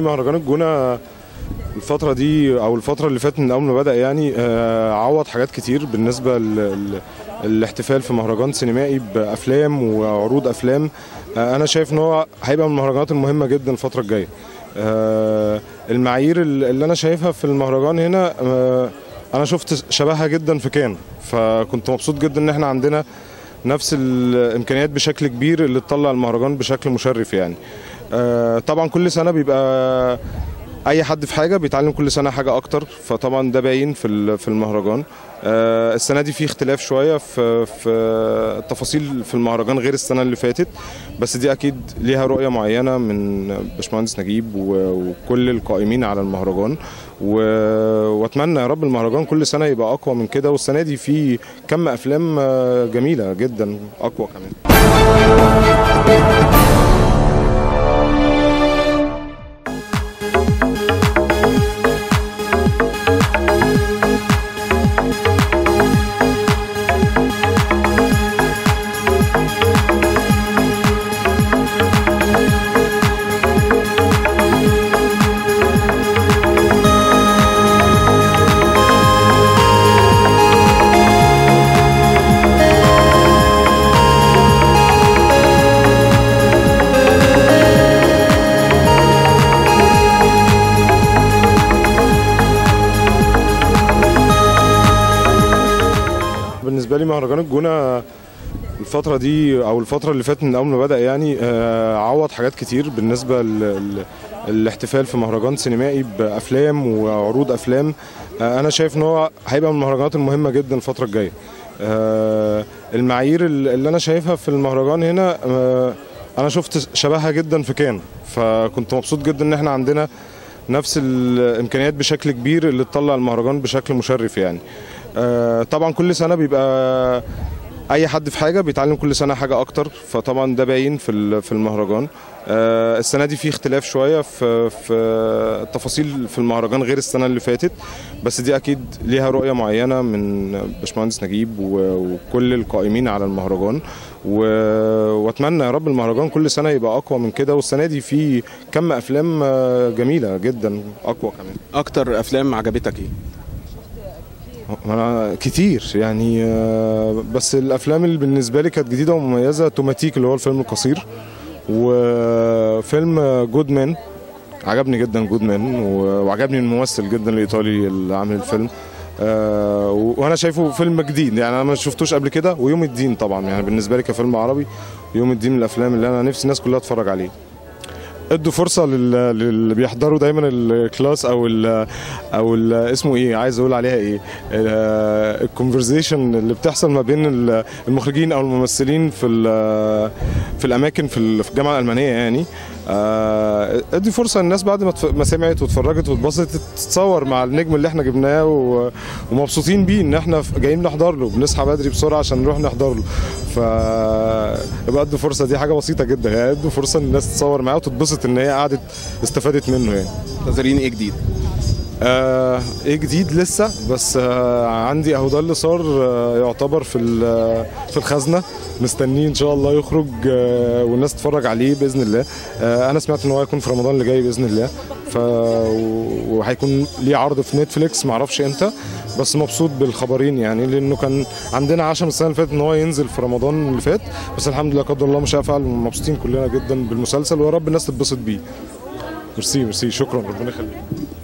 مهرجان الجونه الفترة دي أو الفترة اللي فاتت من أول ما بدأ يعني آه، عوض حاجات كتير بالنسبة لل- الاحتفال في مهرجان سينمائي بأفلام وعروض أفلام آه، أنا شايف إن هو هيبقى من المهرجانات المهمة جدا الفترة الجاية آه، المعايير اللي أنا شايفها في المهرجان هنا آه، أنا شفت شبهها جدا في كان فكنت مبسوط جدا إن إحنا عندنا نفس الامكانيات بشكل كبير اللي تطلع المهرجان بشكل مشرف يعني آه، طبعا كل سنه بيبقى اي حد في حاجه بيتعلم كل سنه حاجه اكتر فطبعا ده باين في ال- في المهرجان آه، السنه دي في اختلاف شويه في في التفاصيل في المهرجان غير السنه اللي فاتت بس دي اكيد ليها رؤيه معينه من باشمهندس نجيب و- وكل القائمين على المهرجان و- واتمنى يا رب المهرجان كل سنه يبقى اقوى من كده والسنه دي في كم افلام آه، جميله جدا اقوى كمان بالنسبه لي مهرجان الجونه الفترة دي أو الفترة اللي فاتت من أول ما بدأ يعني آه، عوض حاجات كتير بالنسبة للاحتفال في مهرجان سينمائي بأفلام وعروض أفلام آه، أنا شايف إن هو هيبقى من المهرجانات المهمة جدا الفترة الجاية آه، المعايير اللي أنا شايفها في المهرجان هنا آه، أنا شفت شبهها جدا في كان فكنت مبسوط جدا إن إحنا عندنا نفس الامكانيات بشكل كبير اللي تطلع المهرجان بشكل مشرف يعني آه، طبعا كل سنه بيبقى اي حد في حاجه بيتعلم كل سنه حاجه اكتر فطبعا ده باين في ال- في المهرجان آه، السنه دي في اختلاف شويه في في التفاصيل في المهرجان غير السنه اللي فاتت بس دي اكيد ليها رؤيه معينه من باشمهندس نجيب و- وكل القائمين على المهرجان و- واتمنى يا رب المهرجان كل سنه يبقى اقوى من كده والسنه دي في كم افلام آه، جميله جدا اقوى كمان اكتر افلام عجبتك ايه أنا كتير يعني آه، بس الافلام اللي بالنسبه لي كانت جديده ومميزه توماتيك اللي هو الفيلم القصير وفيلم جود مان عجبني جدا جود مان وعجبني الممثل جدا الايطالي اللي عامل الفيلم آه، وانا شايفه فيلم جديد يعني انا ما شفتوش قبل كده ويوم الدين طبعا يعني بالنسبه لي كفيلم عربي يوم الدين من الافلام اللي انا نفسي الناس كلها تتفرج عليه ادوا فرصه لل- للي بيحضروا دايما الكلاس او ال او ال اسمه ايه عايز اقول عليها ايه الكونفرزيشن اللي بتحصل ما بين ال- المخرجين او الممثلين في ال- في الاماكن في ال- في الجامعه الالمانيه يعني آه، ادي فرصه للناس بعد ما تف- ما سمعت واتفرجت واتبسطت تتصور مع النجم اللي احنا جبناه و- ومبسوطين بيه ان احنا ف- جايين نحضر له بنصحى بدري بسرعه عشان نروح نحضر له ف يبقى ادوا فرصه دي حاجه بسيطه جدا يعني ادوا فرصه ان الناس تتصور معاه وتتبسط ان هي قعدت استفادت منه يعني منتظرين ايه جديد آه ايه جديد لسه بس آه عندي اهو ده اللي صار آه يعتبر في ال- في الخزنه مستنيه ان شاء الله يخرج آه والناس تتفرج عليه باذن الله آه انا سمعت ان هو هيكون في رمضان اللي جاي باذن الله ف وهيكون ليه عرض في نتفليكس معرفش امتى بس مبسوط بالخبرين يعني لانه كان عندنا عشم السنه اللي فاتت ان هو ينزل في رمضان اللي فات بس الحمد لله قدر الله ما شاء فعل مبسوطين كلنا جدا بالمسلسل ويا رب الناس تتبسط بيه ميرسي ميرسي شكرا ربنا يخليك